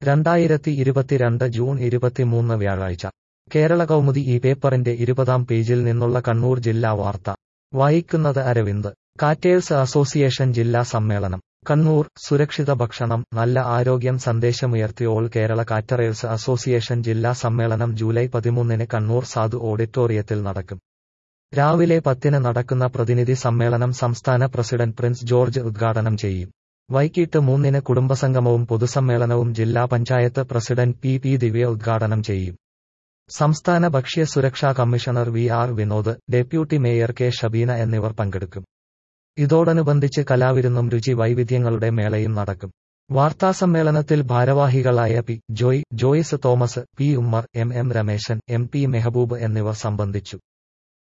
രണ്ടായിരത്തി ഇരുപത്തിരണ്ട് ജൂൺ ഇരുപത്തിമൂന്ന് വ്യാഴാഴ്ച കേരള കൗമുദി ഈ പേപ്പറിന്റെ ഇരുപതാം പേജിൽ നിന്നുള്ള കണ്ണൂർ ജില്ലാ വാർത്ത വായിക്കുന്നത് അരവിന്ദ് കാറ്റേഴ്സ് അസോസിയേഷൻ ജില്ലാ സമ്മേളനം കണ്ണൂർ സുരക്ഷിത ഭക്ഷണം നല്ല ആരോഗ്യം സന്ദേശമുയർത്തി ഓൾ കേരള കാറ്ററേഴ്സ് അസോസിയേഷൻ ജില്ലാ സമ്മേളനം ജൂലൈ പതിമൂന്നിന് കണ്ണൂർ സാധു ഓഡിറ്റോറിയത്തിൽ നടക്കും രാവിലെ പത്തിന് നടക്കുന്ന പ്രതിനിധി സമ്മേളനം സംസ്ഥാന പ്രസിഡന്റ് പ്രിൻസ് ജോർജ് ഉദ്ഘാടനം ചെയ്യും വൈകിട്ട് മൂന്നിന് കുടുംബസംഗമവും പൊതുസമ്മേളനവും ജില്ലാ panchayat president P P Divya ഉദ്ഘാടനം ചെയ്യും സംസ്ഥാന ഭക്ഷ്യ സുരക്ഷാ commissioner V R Vinod deputy mayor K Shabeena എന്നിവർ പങ്കെടുക്കും ഇതോടനുബന്ധിച്ച് കലാവിരുന്നും രുചി വൈവിധ്യങ്ങളുടെ മേളയും നടക്കും വാർത്താസമ്മേളനത്തിൽ ഭാരവാഹികളായ P Joy Joyce Thomas P Ummer M M Rameshan M P Mehaboob എന്നിവർ സംബന്ധിച്ചു